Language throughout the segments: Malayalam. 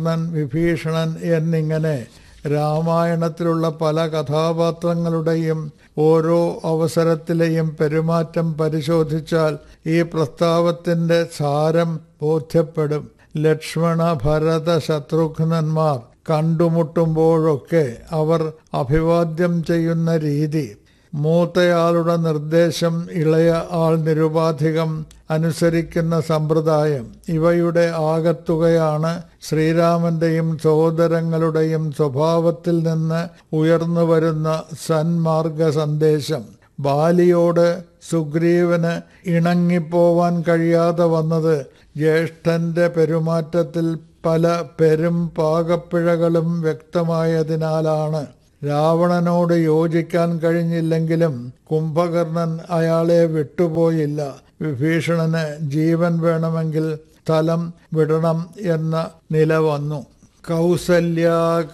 കർണൻ വിഭീഷണൻ എന്നിങ്ങനെ രാമായണത്തിലുള്ള പല കഥാപാത്രങ്ങളുടെയും ഓരോ അവസരത്തിലെയും പെരുമാറ്റം പരിശോധിച്ചാൽ ഈ പ്രസ്താവത്തിന്റെ സാരം ബോധ്യപ്പെടും ലക്ഷ്മണ ഭരത ശത്രുഘ്നന്മാർ കണ്ടുമുട്ടുമ്പോഴൊക്കെ അവർ അഭിവാദ്യം ചെയ്യുന്ന രീതി മൂത്തയാളുടെ നിർദ്ദേശം ഇളയ ആൾ നിരുപാധികം അനുസരിക്കുന്ന സമ്പ്രദായം ഇവയുടെ ആകത്തുകയാണ് ശ്രീരാമന്റെയും സഹോദരങ്ങളുടെയും സ്വഭാവത്തിൽ നിന്ന് ഉയർന്നു വരുന്ന സന്മാർഗ സന്ദേശം ബാലിയോട് സുഗ്രീവന് ഇണങ്ങിപ്പോവാൻ കഴിയാതെ വന്നത് ജ്യേഷ്ഠന്റെ പെരുമാറ്റത്തിൽ പല പെരും പാകപ്പിഴകളും വ്യക്തമായതിനാലാണ് രാവണനോട് യോജിക്കാൻ കഴിഞ്ഞില്ലെങ്കിലും കുംഭകർണൻ അയാളെ വിട്ടുപോയില്ല വിഭീഷണന് ജീവൻ വേണമെങ്കിൽ സ്ഥലം വിടണം എന്ന നില വന്നു കൗസല്യ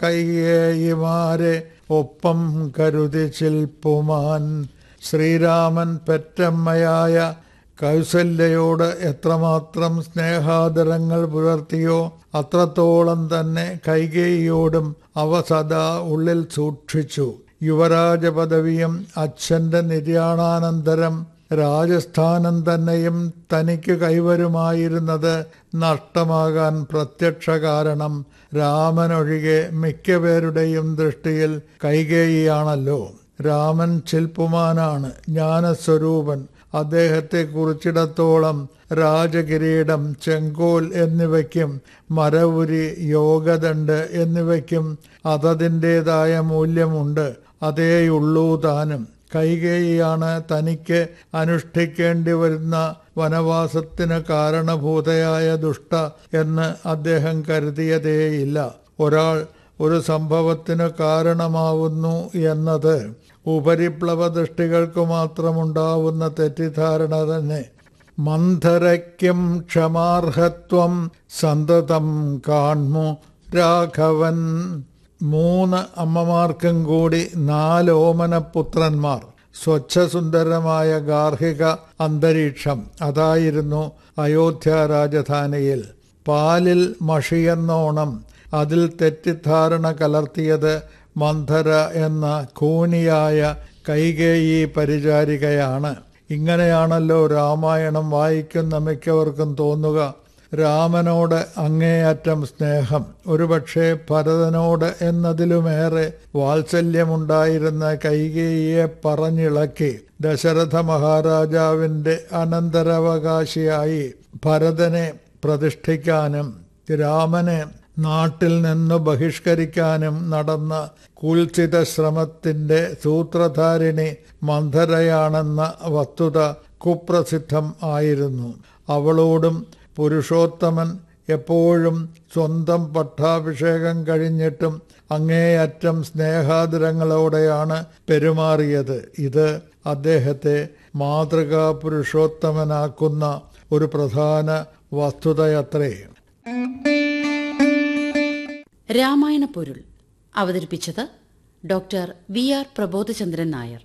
കൈയേയിമാരെ ഒപ്പം കരുതി ചിൽപ്പുമാൻ ശ്രീരാമൻ പെറ്റമ്മയായ കൗസല്യയോട് എത്രമാത്രം സ്നേഹാദരങ്ങൾ പുലർത്തിയോ അത്രത്തോളം തന്നെ കൈകേയിയോടും അവ സദാ ഉള്ളിൽ സൂക്ഷിച്ചു യുവരാജ പദവിയും അച്ഛന്റെ നിര്യാണാനന്തരം രാജസ്ഥാനം തന്നെയും തനിക്ക് കൈവരുമായിരുന്നത് നഷ്ടമാകാൻ പ്രത്യക്ഷ കാരണം രാമനൊഴികെ മിക്കപേരുടെയും ദൃഷ്ടിയിൽ കൈകേയിയാണല്ലോ രാമൻ ശില്പുമാനാണ് ജ്ഞാനസ്വരൂപൻ അദ്ദേഹത്തെ കുറിച്ചിടത്തോളം രാജകിരീടം ചെങ്കോൽ എന്നിവയ്ക്കും മരവുരി യോഗദണ്ഡ് എന്നിവയ്ക്കും അതതിൻ്റെതായ മൂല്യമുണ്ട് അതേയുള്ളൂ താനും കൈകേയിയാണ് തനിക്ക് അനുഷ്ഠിക്കേണ്ടി വരുന്ന വനവാസത്തിന് കാരണഭൂതയായ ദുഷ്ട എന്ന് അദ്ദേഹം കരുതിയതേയില്ല ഒരാൾ ഒരു സംഭവത്തിന് കാരണമാവുന്നു എന്നത് ഉപരിപ്ലവ ദൃഷ്ടികൾക്ക് മാത്രമുണ്ടാവുന്ന തെറ്റിദ്ധാരണ തന്നെ മന്ധരയ്ക്കും ക്ഷമാർഹത്വം സന്തതം കാൺമു രാഘവൻ മൂന്ന് അമ്മമാർക്കും കൂടി നാല് ഓമനപുത്രന്മാർ സ്വച്ഛസുന്ദരമായ ഗാർഹിക അന്തരീക്ഷം അതായിരുന്നു അയോധ്യ രാജധാനിയിൽ പാലിൽ മഷിയെന്നോണം അതിൽ തെറ്റിദ്ധാരണ കലർത്തിയത് മന്ധര എന്ന കൂനിയായ കൈകേയി പരിചാരികയാണ് ഇങ്ങനെയാണല്ലോ രാമായണം വായിക്കുന്ന മിക്കവർക്കും തോന്നുക രാമനോട് അങ്ങേയറ്റം സ്നേഹം ഒരുപക്ഷെ ഭരതനോട് എന്നതിലുമേറെ വാത്സല്യമുണ്ടായിരുന്ന കൈകേയിയെ പറഞ്ഞിളക്കി ദശരഥ മഹാരാജാവിന്റെ അനന്തരാവകാശിയായി ഭരതനെ പ്രതിഷ്ഠിക്കാനും രാമനെ നാട്ടിൽ നിന്ന് ബഹിഷ്കരിക്കാനും നടന്ന കുൽസിത ശ്രമത്തിന്റെ സൂത്രധാരിണി മന്ധരയാണെന്ന വസ്തുത കുപ്രസിദ്ധം ആയിരുന്നു അവളോടും പുരുഷോത്തമൻ എപ്പോഴും സ്വന്തം പട്ടാഭിഷേകം കഴിഞ്ഞിട്ടും അങ്ങേയറ്റം സ്നേഹാദരങ്ങളോടെയാണ് പെരുമാറിയത് ഇത് അദ്ദേഹത്തെ മാതൃകാ പുരുഷോത്തമനാക്കുന്ന ഒരു പ്രധാന വസ്തുതയത്രേ രാമായണ പൊരുൾ അവതരിപ്പിച്ചത് doctor V R Prabodhachandran Nair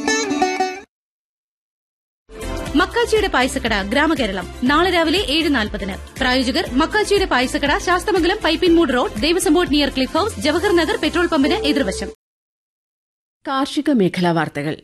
മക്കാച്ചിയുടെ പായസക്കട ഗ്രാമകേരളം നാളെ രാവിലെ ഏഴ് നാൽപ്പതിന് പ്രായോജകർ മക്കാച്ചിയുടെ പായസക്കട Sasthamangalam Pipinmoodu road Devaswom board near cliff house Jawahar Nagar petrol പമ്പിന് എതിർവശം കാർഷിക മേഖലാ വാർത്തകൾ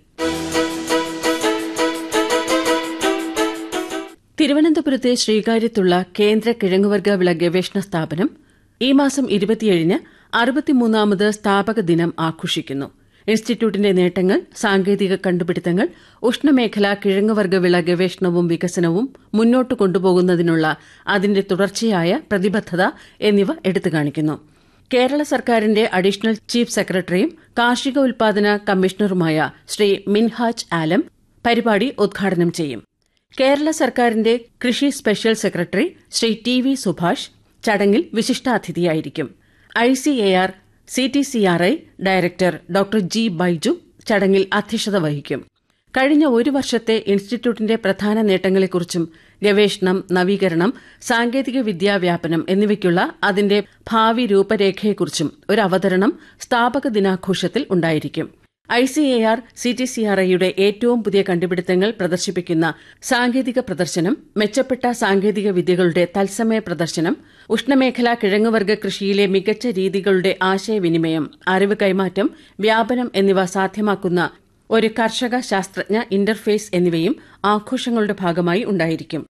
തിരുവനന്തപുരത്തെ ശ്രീകാര്യത്തുള്ള കേന്ദ്ര കിഴങ്ങുവർഗ വിള ഗവേഷണ സ്ഥാപനം ഈ മാസം ഇരുപത്തിയേഴിന് അറുപത്തിമൂന്നാമത് സ്ഥാപക ദിനം ആഘോഷിക്കുന്നു ഇൻസ്റ്റിറ്റ്യൂട്ടിന്റെ നേട്ടങ്ങൾ സാങ്കേതിക കണ്ടുപിടുത്തങ്ങൾ ഉഷ്ണമേഖലാ കിഴങ്ങുവർഗ വിള ഗവേഷണവും വികസനവും മുന്നോട്ട് കൊണ്ടുപോകുന്നതിനുള്ള അതിന്റെ തുടർച്ചയായ പ്രതിബദ്ധത എന്നിവ എടുത്തു കാണിക്കുന്നു കേരള സർക്കാരിന്റെ അഡീഷണൽ ചീഫ് സെക്രട്ടറിയും കാർഷിക ഉൽപാദന കമ്മീഷണറുമായ ശ്രീ മിൻഹാജ് ആലം പരിപാടി ഉദ്ഘാടനം ചെയ്യും കേരള സർക്കാരിന്റെ കൃഷി special secretary Shri T V Subhash ചടങ്ങിൽ വിശിഷ്ടാതിഥിയായിരിക്കും I C A R C T C R I director doctor G Baiju ചടങ്ങിൽ അധ്യക്ഷത വഹിക്കും കഴിഞ്ഞ ഒരു വർഷത്തെ ഇൻസ്റ്റിറ്റ്യൂട്ടിന്റെ പ്രധാന നേട്ടങ്ങളെക്കുറിച്ചും ഗവേഷണം നവീകരണം സാങ്കേതിക വിദ്യാവ്യാപനം എന്നിവയ്ക്കുള്ള അതിന്റെ ഭാവി രൂപരേഖയെക്കുറിച്ചും ഒരു അവതരണം സ്ഥാപക ദിനാഘോഷത്തിൽ ഉണ്ടായിരിക്കും I C A R C T C R ഐയുടെ ഏറ്റവും പുതിയ കണ്ടുപിടുത്തങ്ങൾ പ്രദർശിപ്പിക്കുന്ന സാങ്കേതിക പ്രദർശനം മെച്ചപ്പെട്ട സാങ്കേതിക വിദ്യകളുടെ തത്സമയ പ്രദർശനം ഉഷ്ണമേഖലാ കിഴങ്ങുവർഗ കൃഷിയിലെ മികച്ച രീതികളുടെ ആശയവിനിമയം അറിവ് കൈമാറ്റം വ്യാപനം എന്നിവ സാധ്യമാക്കുന്ന ഒരു കർഷക ശാസ്ത്രജ്ഞ ഇന്റർഫേസ് എന്നിവയും ആഘോഷങ്ങളുടെ ഭാഗമായി ഉണ്ടായിരിക്കും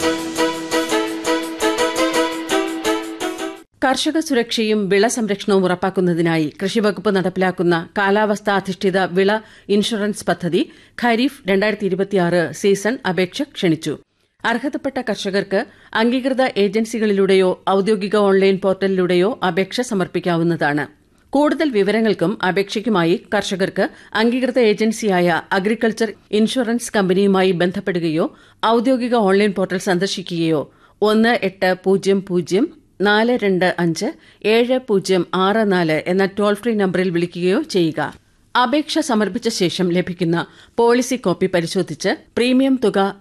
കർഷക സുരക്ഷയും വിള സംരക്ഷണവും ഉറപ്പാക്കുന്നതിനായി കൃഷിവകുപ്പ് നടപ്പിലാക്കുന്ന കാലാവസ്ഥാ അധിഷ്ഠിത വിള ഇൻഷുറൻസ് പദ്ധതി ഖരീഫ് രണ്ടായിരത്തി ഇരുപത്തിയാറ് സീസൺ അപേക്ഷ ക്ഷണിച്ചു അർഹതപ്പെട്ട കർഷകർക്ക് അംഗീകൃത ഏജൻസികളിലൂടെയോ ഔദ്യോഗിക ഓൺലൈൻ പോർട്ടലിലൂടെയോ അപേക്ഷ സമർപ്പിക്കാവുന്നതാണ് കൂടുതൽ വിവരങ്ങൾക്കും അപേക്ഷയ്ക്കുമായി കർഷകർക്ക് അംഗീകൃത ഏജൻസിയായ അഗ്രികൾച്ചർ ഇൻഷുറൻസ് കമ്പനിയുമായി ബന്ധപ്പെടുകയോ ഔദ്യോഗിക ഓൺലൈൻ പോർട്ടൽ സന്ദർശിക്കുകയോ ഒന്ന് എട്ട് പൂജ്യം പൂജ്യം നാല് രണ്ട് അഞ്ച് ഏഴ് പൂജ്യം ആറ് നാല് എന്ന ടോൾ ഫ്രീ നമ്പറിൽ വിളിക്കുകയോ ചെയ്യുക അപേക്ഷ സമർപ്പിച്ച ശേഷം ലഭിക്കുന്ന പോളിസി കോപ്പി പരിശോധിച്ച് പ്രീമിയം തുക